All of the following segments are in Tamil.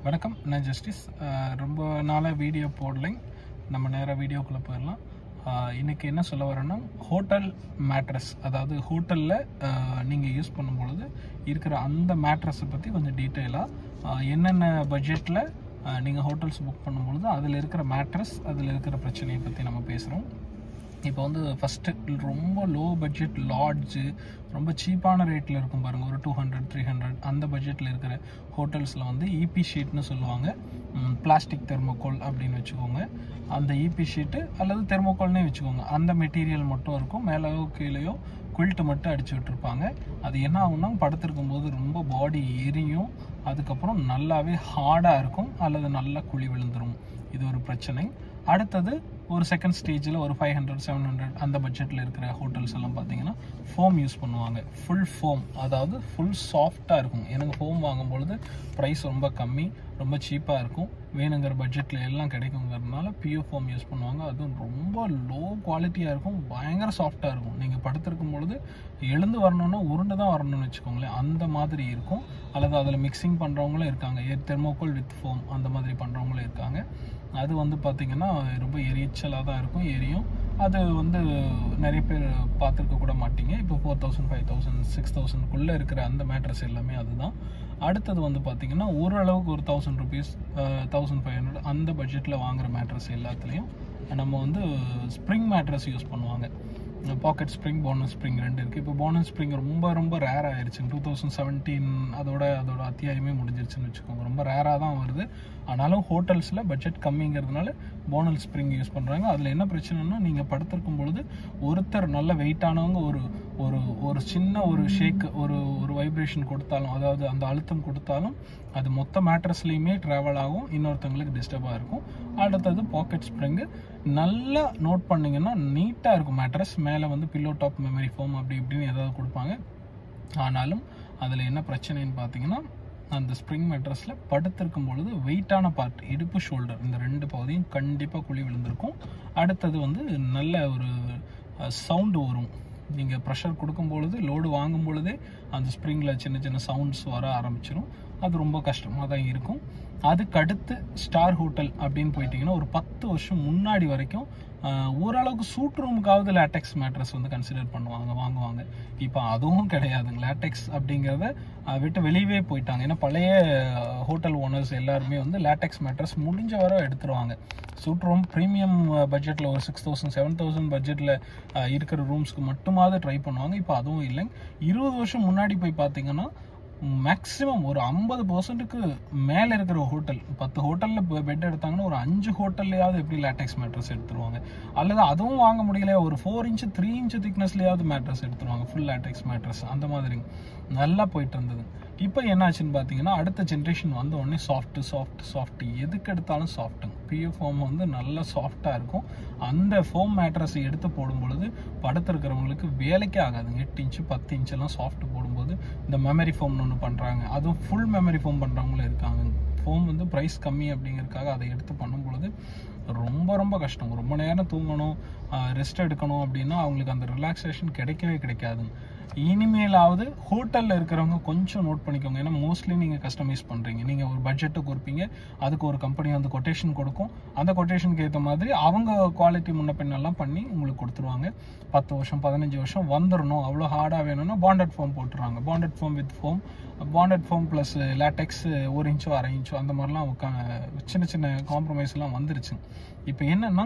வணக்கம் நான் ஜஸ்டிஸ் அஹ் ரொம்ப நாளாக வீடியோ போடலை நம்ம நேராக வீடியோக்குள்ளே போயிடலாம் அஹ் இன்னைக்கு என்ன சொல்ல வரேன்னா ஹோட்டல் மேட்ரஸ் அதாவது ஹோட்டலில் நீங்கள் யூஸ் பண்ணும்பொழுது இருக்கிற அந்த மேட்ரஸை பற்றி கொஞ்சம் டீட்டெயிலாக என்னென்ன பட்ஜெட்டில் நீங்கள் ஹோட்டல்ஸ் புக் பண்ணும்பொழுது அதில் இருக்கிற மேட்ரஸ் அதில் இருக்கிற பிரச்சனையை பற்றி நம்ம பேசுகிறோம் இப்போ வந்து ஃபஸ்ட்டு ரொம்ப லோ பட்ஜெட் லாட்ஜு ரொம்ப சீப்பான ரேட்டில் இருக்கும் பாருங்கள் ஒரு டூ ஹண்ட்ரட் த்ரீ ஹண்ட்ரட் அந்த பட்ஜெட்டில் இருக்கிற ஹோட்டல்ஸில் வந்து இபி ஷீட்னு சொல்லுவாங்க பிளாஸ்டிக் தெர்மோகோல் அப்படின்னு வச்சுக்கோங்க அந்த இபி ஷீட்டு அல்லது தெர்மோகோல்னே வச்சுக்கோங்க அந்த மெட்டீரியல் மட்டும் இருக்கும் மேலேயோ கீழேயோ குயில்ட்டு மட்டும் அடிச்சு விட்டுருப்பாங்க அது என்ன ஆகும்னா படுத்திருக்கும் போது ரொம்ப பாடி எரியும் அதுக்கப்புறம் நல்லாவே ஹார்டாக இருக்கும் அல்லது நல்லா குழி விழுந்துரும் இது ஒரு பிரச்சனை அடுத்தது ஒரு செகண்ட் ஸ்டேஜில் ஒரு ஃபைவ் ஹண்ட்ரட் செவன் ஹண்ட்ரட் அந்த பட்ஜெட்டில் இருக்கிற ஹோட்டல்ஸ் எல்லாம் பார்த்தீங்கன்னா ஃபோம் யூஸ் பண்ணுவாங்க ஃபுல் ஃபோம் அதாவது ஃபுல் சாஃப்டாக இருக்கும் எனக்கு ஃபோம் வாங்கும்பொழுது ப்ரைஸ் ரொம்ப கம்மி ரொம்ப சீப்பாக இருக்கும் வேணுங்கிற பட்ஜெட்டில் எல்லாம் கிடைக்குங்கிறதுனால பியூ ஃபோம் யூஸ் பண்ணுவாங்க அதுவும் ரொம்ப லோ குவாலிட்டியாக இருக்கும் பயங்கர சாஃப்டாக இருக்கும் நீங்கள் படுத்திருக்கும் பொழுது எழுந்து வரணும்னா உருண்டு தான் வரணும்னு வச்சுக்கோங்களேன் அந்த மாதிரி இருக்கும் அல்லது அதில் மிக்சிங் பண்ணுறவங்களும் இருக்காங்க தெர்மோகோல் வித் ஃபோம் அந்த மாதிரி பண்ணுறவங்களும் இருக்காங்க அது வந்து பார்த்திங்கன்னா ரொம்ப எரிச்சலாக தான் இருக்கும் எரியும் அது வந்து நிறைய பேர் பார்த்துருக்க கூட மாட்டீங்க இப்போ four thousand five thousand six தௌசண்ட்குள்ளே இருக்கிற அந்த மேட்ரஸ் எல்லாமே அதுதான் அடுத்தது வந்து பார்த்திங்கன்னா ஓரளவுக்கு ஒரு thousand rupees thousand five hundred அந்த பட்ஜெட்டில் வாங்குற மேட்ரஸ் எல்லாத்துலேயும் நம்ம வந்து ஸ்ப்ரிங் மேட்ரஸ் யூஸ் பண்ணுவாங்க பாக்கெட் ஸ்ப்ரிங் போனஸ் ஸ்ப்ரிங் ரெண்டு இருக்குது இப்போ போனஸ் ஸ்ப்ரிங் ரொம்ப ரொம்ப ரேர் ஆயிடுச்சு டூ தௌசண்ட் செவன்டீன் அதோட அதோட அத்தியாயமே முடிஞ்சிருச்சுன்னு வச்சுக்கோங்க ரொம்ப ரேராக தான் வருது ஆனாலும் ஹோட்டல்ஸில் பட்ஜெட் கம்மிங்கிறதுனால போனல் ஸ்ப்ரிங் யூஸ் பண்ணுறாங்க அதில் என்ன பிரச்சனைனா நீங்கள் படுத்திருக்கும் பொழுது ஒருத்தர் நல்ல வெயிட்டானவங்க ஒரு ஒரு ஒரு சின்ன ஒரு ஷேக் ஒரு ஒரு வைப்ரேஷன் கொடுத்தாலும் அதாவது அந்த அழுத்தம் கொடுத்தாலும் அது மொத்த மேட்ரஸ்லேயுமே ட்ராவல் ஆகும் இன்னொருத்தவங்களுக்கு டிஸ்டர்பாக இருக்கும் அடுத்தது பாக்கெட் ஸ்ப்ரிங்கு நல்லா நோட் பண்ணிங்கன்னா நீட்டாக இருக்கும் மேட்ரஸ் மேலே வந்து பில்லோ டாப் மெமரி ஃபோம் அப்படி இப்படின்னு ஏதாவது கொடுப்பாங்க ஆனாலும் அதில் என்ன பிரச்சனைன்னு பார்த்தீங்கன்னா அந்த ஸ்ப்ரிங் மேட்ரஸில் படுத்திருக்கும் பொழுது வெயிட்டான பார்ட் இடுப்பு ஷோல்டர் இந்த ரெண்டு பகுதியும் கண்டிப்பாக குழி விழுந்திருக்கும் அடுத்தது வந்து நல்ல ஒரு சவுண்டு வரும் நீங்கள் ப்ரெஷர் கொடுக்கும் பொழுது லோடு வாங்கும் பொழுதே அந்த ஸ்ப்ரிங்கில் சின்ன சின்ன சவுண்ட்ஸ் வர ஆரம்பிச்சிடும் அது ரொம்ப கஷ்டமாக தான் இருக்கும் அதுக்கு அடுத்து ஸ்டார் ஹோட்டல் அப்படின்னு போயிட்டீங்கன்னா ஒரு பத்து வருஷம் முன்னாடி வரைக்கும் ஓரளவுக்கு சூட் ரூமுக்காவது லேட்டெக்ஸ் மேட்ரஸ் வந்து கன்சிடர் பண்ணுவாங்க வாங்குவாங்க இப்போ அதுவும் கிடையாதுங்க லேட்டெக்ஸ் அப்படிங்கிறத விட்டு வெளியவே போயிட்டாங்க ஏன்னா பழைய ஹோட்டல் ஓனர்ஸ் எல்லாருமே வந்து லேட்டெக்ஸ் மேட்ரஸ் முடிஞ்ச வரை எடுத்துருவாங்க சூட் ரூம் ப்ரீமியம் பட்ஜெட்டில் ஒரு சிக்ஸ் தௌசண்ட் செவன் தௌசண்ட் பட்ஜெட்டில் இருக்கிற ரூம்ஸ்க்கு மட்டுமாவது ட்ரை பண்ணுவாங்க இப்போ அதுவும் இல்லைங்க இருபது வருஷம் முன்னாடி போய் பார்த்தீங்கன்னா மேக்ஸிமம் ஒரு ஐம்பது பர்சன்ட்டுக்கு மேலே இருக்கிற ஹோட்டல் பத்து ஹோட்டலில் பெட் எடுத்தாங்கன்னா ஒரு அஞ்சு ஹோட்டல்லையாவது எப்படி லேட்டெக்ஸ் மேட்ரஸ் எடுத்துருவாங்க அல்லது அதுவும் வாங்க முடியல ஒரு ஃபோர் இன்ச்சு த்ரீ இன்ச்சு திக்னஸ்லேயாவது மேட்ரஸ் எடுத்துருவாங்க ஃபுல் லேட்டெக்ஸ் மேட்ரஸ் அந்த மாதிரி நல்லா போயிட்டு இருந்தது இப்போ என்னாச்சுன்னு பார்த்தீங்கன்னா அடுத்த ஜென்ரேஷன் வந்த உடனே சாஃப்ட் சாஃப்ட் சாஃப்ட் எதுக்கு எடுத்தாலும் சாஃப்ட்டுங்க பியூ ஃபோம் வந்து நல்லா சாஃப்டாக இருக்கும் அந்த ஃபோம் மேட்ரஸை எடுத்து போடும் பொழுது படுத்திருக்கிறவங்களுக்கு வேலைக்கே ஆகாதுங்க எட்டு இன்ச்சு பத்து இன்ச்செல்லாம் சாஃப்ட் போடும்போது இந்த மெமரி ஃபோம்னு ஒன்று பண்ணுறாங்க அதுவும் ஃபுல் மெமரி ஃபோம் பண்ணுறவங்களும் இருக்காங்க ஃபோம் வந்து ப்ரைஸ் கம்மி அப்படிங்கிறதுக்காக அதை எடுத்து பண்ணும் பொழுது ரொம்ப ரொம்ப கஷ்டம் ரொம்ப நேரம் தூங்கணும் ரெஸ்ட் எடுக்கணும் அப்படின்னா அவங்களுக்கு அந்த ரிலாக்ஸேஷன் கிடைக்கவே கிடைக்காதுங்க இனிமேலாவது ஹோட்டலில் இருக்கிறவங்க கொஞ்சம் நோட் பண்ணிக்கோங்க ஏன்னா மோஸ்ட்லி நீங்கள் கஸ்டமைஸ் பண்ணுறீங்க நீங்கள் ஒரு பட்ஜெட்டை கொடுப்பீங்க அதுக்கு ஒரு கம்பெனி வந்து கொட்டேஷன் கொடுக்கும் அந்த கொட்டேஷனுக்கு ஏற்ற மாதிரி அவங்க குவாலிட்டி முன்ன பின்னெல்லாம் பண்ணி உங்களுக்கு கொடுத்துருவாங்க பத்து வருஷம் பதினஞ்சு வருஷம் வந்துடணும் அவ்வளோ ஹார்டாக வேணும்னா பாண்டட் ஃபோம் போட்டுருவாங்க bonded foam with foam bonded foam plus latex ஒரு இன்ச்சோ அரை இன்ச்சோ அந்த மாதிரிலாம் சின்ன சின்ன காம்ப்ரமைஸ்லாம் வந்துருச்சு இப்போ என்னென்னா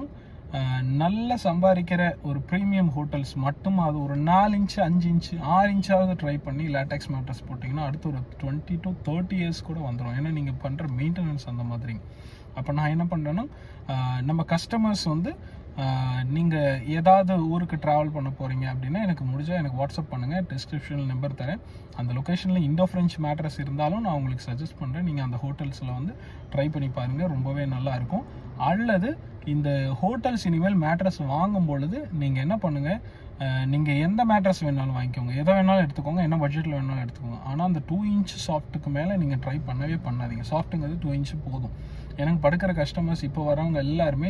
நல்லா சம்பாதிக்கிற ஒரு ப்ரீமியம் ஹோட்டல்ஸ் மட்டும் அது ஒரு நாலு இன்ச்சு அஞ்சு இன்ச்சு ஆறு இன்ச்சாவது ட்ரை பண்ணி லேட்டெக்ஸ் மேட்ரஸ் போட்டிங்கன்னா அடுத்து ஒரு டுவெண்ட்டி டு தேர்ட்டி இயர்ஸ் கூட வந்துடும் ஏன்னா நீங்கள் பண்ணுற மெயின்டெனன்ஸ் அந்த மாதிரி அப்போ நான் என்ன பண்ணுறேன்னா நம்ம கஸ்டமர்ஸ் வந்து நீங்கள் ஏதாவது ஊருக்கு ட்ராவல் பண்ண போகிறீங்க அப்படின்னா எனக்கு முடிஞ்சால் எனக்கு வாட்ஸ்அப் பண்ணுங்கள் டிஸ்கிரிப்ஷனில் நம்பர் தரேன் அந்த லொக்கேஷனில் இண்டோ ஃப்ரெஞ்ச் மேட்ரஸ் இருந்தாலும் நான் உங்களுக்கு சஜஸ்ட் பண்ணுறேன் நீங்கள் அந்த ஹோட்டல்ஸில் வந்து ட்ரை பண்ணி பாருங்கள் ரொம்பவே நல்லா இருக்கும் அல்லது இந்த ஹோட்டல்ஸ் இனிமேல் மேட்ரஸ் வாங்கும் பொழுது நீங்கள் என்ன பண்ணுங்கள் நீங்கள் எந்த மேட்ரஸ் வேணாலும் வாங்கிக்கோங்க எதை வேணாலும் எடுத்துக்கோங்க என்ன பட்ஜெட்டில் வேணாலும் எடுத்துக்கோங்க ஆனால் அந்த டூ இன்ச் சாஃப்ட்டுக்கு மேலே நீங்கள் ட்ரை பண்ணவே பண்ணாதீங்க சாஃப்ட்டுங்கிறது டூ இன்ச்சு போதும் எனக்கு படுக்கிற கஸ்டமர்ஸ் இப்போ வரவங்க எல்லாருமே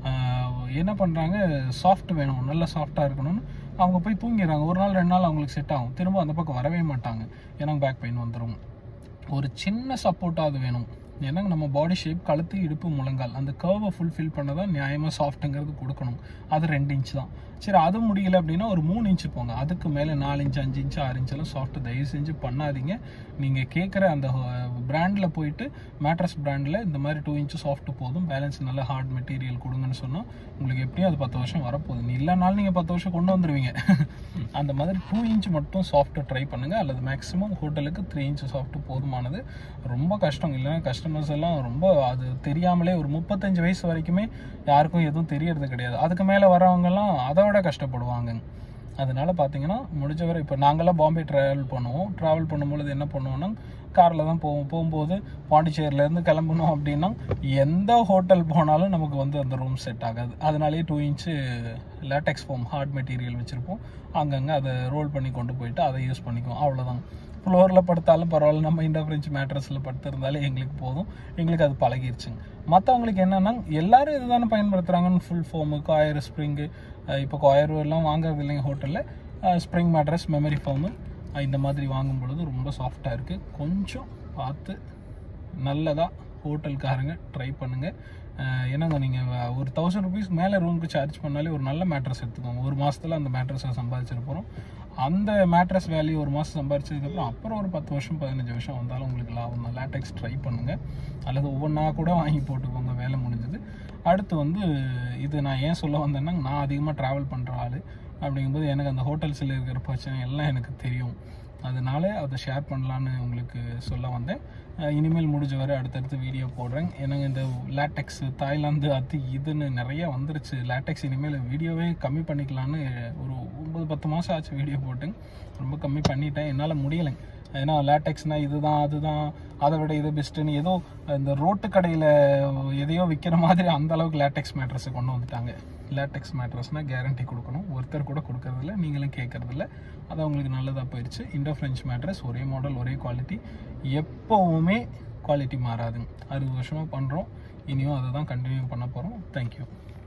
என்ன பண்ணுறாங்க சாஃப்ட் வேணும் நல்ல சாஃப்டாக இருக்கணும்னு அவங்க போய் தூங்கிடுறாங்க ஒரு நாள் ரெண்டு நாள் அவங்களுக்கு செட் ஆகும் திரும்ப அந்த பக்கம் வரவே மாட்டாங்க எனக்கு பேக் பெயின் வந்துடும் ஒரு சின்ன சப்போர்ட்டாக அது வேணும் ஏன்னா நம்ம பாடி ஷேப் கழுத்து இடுப்பு முழங்கால் அந்த கர்வை ஃபுல்ஃபில் பண்ண தான் நியாயமாக சாஃப்ட்டுங்கிறது கொடுக்கணும் அது ரெண்டு இன்ச் தான் சரி அது முடியல அப்படின்னா ஒரு மூணு இன்ச்சு போங்க அதுக்கு மேலே நாலு இன்ச் அஞ்சு இன்ச்சு ஆறு இன்ச்செல்லாம் சாஃப்ட் தயவு செஞ்சு பண்ணாதீங்க நீங்கள் கேட்குற அந்த பிராண்டில் போயிட்டு மேட்ரஸ் பிராண்டில் இந்த மாதிரி டூ இன்ச்சு சாஃப்ட் போதும் பேலன்ஸ் நல்ல ஹார்ட் மெட்டீரியல் கொடுங்கன்னு சொன்னால் உங்களுக்கு எப்படியும் அது பத்து வருஷம் வரப்போகுது நீ இல்லைனாலும் நீங்கள் பத்து வருஷம் கொண்டு வந்துடுவீங்க அந்த மாதிரி டூ இன்ச் மட்டும் சாஃப்ட்டு ட்ரை பண்ணுங்கள் அல்லது மேக்ஸிமம் ஹோட்டலுக்கு த்ரீ இன்ச் சாஃப்ட் போதுமானது ரொம்ப கஷ்டம் இல்லைன்னா கஸ்டமர்ஸ் எல்லாம் ரொம்ப அது தெரியாமலே ஒரு முப்பத்தஞ்சு வயசு வரைக்குமே யாருக்கும் எதுவும் தெரியறது கிடையாது அதுக்கு மேலே வரவங்கெல்லாம் அதை விட கஷ்டப்படுவாங்க அதனால பார்த்தீங்கன்னா முடிஞ்ச வரை இப்போ நாங்கள்லாம் பாம்பே ட்ராவல் பண்ணுவோம் ட்ராவல் பண்ணும்பொழுது என்ன பண்ணுவோம்னா காரில் தான் போவோம் போகும்போது பாண்டிச்சேரியிலேருந்து கிளம்பணும் அப்படின்னா எந்த ஹோட்டல் போனாலும் நமக்கு வந்து அந்த ரூம் செட் ஆகாது அதனாலேயே two inch latex foam hard material வச்சுருப்போம் அங்கங்கே அதை ரோல் பண்ணி கொண்டு போயிட்டு அதை யூஸ் பண்ணிக்குவோம் அவ்வளோதான் ஃப்ளோரில் படுத்தாலும் பரவாயில்ல நம்ம இண்டோ ஃப்ரெஞ்ச் மேட்ரஸில் படுத்திருந்தாலே எங்களுக்கு போதும் எங்களுக்கு அது பழகிருச்சுங்க மற்றவங்களுக்கு என்னென்னா எல்லாரும் இதுதானே பயன்படுத்துகிறாங்கன்னு ஃபுல் ஃபோமு காயர் ஸ்ப்ரிங்கு இப்போ காயர் எல்லாம் வாங்குறது இல்லைங்க ஹோட்டலில் ஸ்ப்ரிங் மேட்ரஸ் மெமரி ஃபோமு இந்த மாதிரி வாங்கும் பொழுது ரொம்ப சாஃப்டாக இருக்குது கொஞ்சம் பார்த்து நல்லதாக ஹோட்டல்காரங்க ட்ரை பண்ணுங்கள் என்னங்க நீங்கள் ஒரு தௌசண்ட் ருபீஸ் மேலே ரூமுக்கு சார்ஜ் பண்ணாலே ஒரு நல்ல மேட்ரஸ் எடுத்துக்கோங்க ஒரு மாதத்தில் அந்த மேட்ரஸை சம்பாதிச்சிருப்போம் அந்த மேட்ரஸ் வேல்யூ ஒரு மாதம் சம்பாரிச்சதுக்கப்புறம் அப்புறம் ஒரு பத்து வருஷம் பதினஞ்சு வருஷம் வந்தாலும் உங்களுக்கு லாபம் தான் லேட்டெக்ஸ் ட்ரை பண்ணுங்கள் அல்லது ஒவ்வொன்றா கூட வாங்கி போட்டுக்கோங்க வேலை முடிஞ்சது அடுத்து வந்து இது நான் ஏன் சொல்ல வந்தேன்னா நான் அதிகமாக ட்ராவல் பண்ணுற ஆள் அப்படிங்கும்போது எனக்கு அந்த ஹோட்டல்ஸில் இருக்கிற பிரச்சனை எல்லாம் எனக்கு தெரியும் அதனால அதை ஷேர் பண்ணலான்னு உங்களுக்கு சொல்ல வந்தேன் அஹ் இனிமேல் முடிஞ்ச வரை அடுத்தடுத்து வீடியோ போடுறேன் எனக்கு இந்த லேட்டெக்ஸ் தாய்லாந்து அது இதுன்னு நிறைய வந்துருச்சு லேட்டெக்ஸ் இனிமேல் வீடியோவே கம்மி பண்ணிக்கலான்னு ஒரு ஒன்பது பத்து மாதம் ஆச்சு வீடியோ போட்டேன் ரொம்ப கம்மி பண்ணிட்டேன் என்னால் முடியலைங்க ஏன்னா லேட்டெக்ஸ்னால் இதுதான் அதுதான் அதை விட இது பெஸ்ட்டுன்னு ஏதோ இந்த ரோட்டு கடையில் எதையோ விற்கிற மாதிரி அந்த அளவுக்கு லேட்டெக்ஸ் மேட்ரஸை கொண்டு வந்துட்டாங்க லேட்டெக்ஸ் மேட்ரஸ்னால் கேரண்டி கொடுக்கணும் ஒருத்தர் கூட கொடுக்கறதில்ல நீங்களும் கேட்கறதில்ல அது அவங்களுக்கு நல்லதாக போயிடுச்சு இண்டோ ஃப்ரெஞ்ச் மேட்ரஸ் ஒரே மாடல் ஒரே குவாலிட்டி எப்போவுமே குவாலிட்டி மாறாதுங்க அறுபது வருஷமாக பண்ணுறோம் இனியும் அதை தான் கண்டினியூ பண்ண போகிறோம் தேங்க்யூ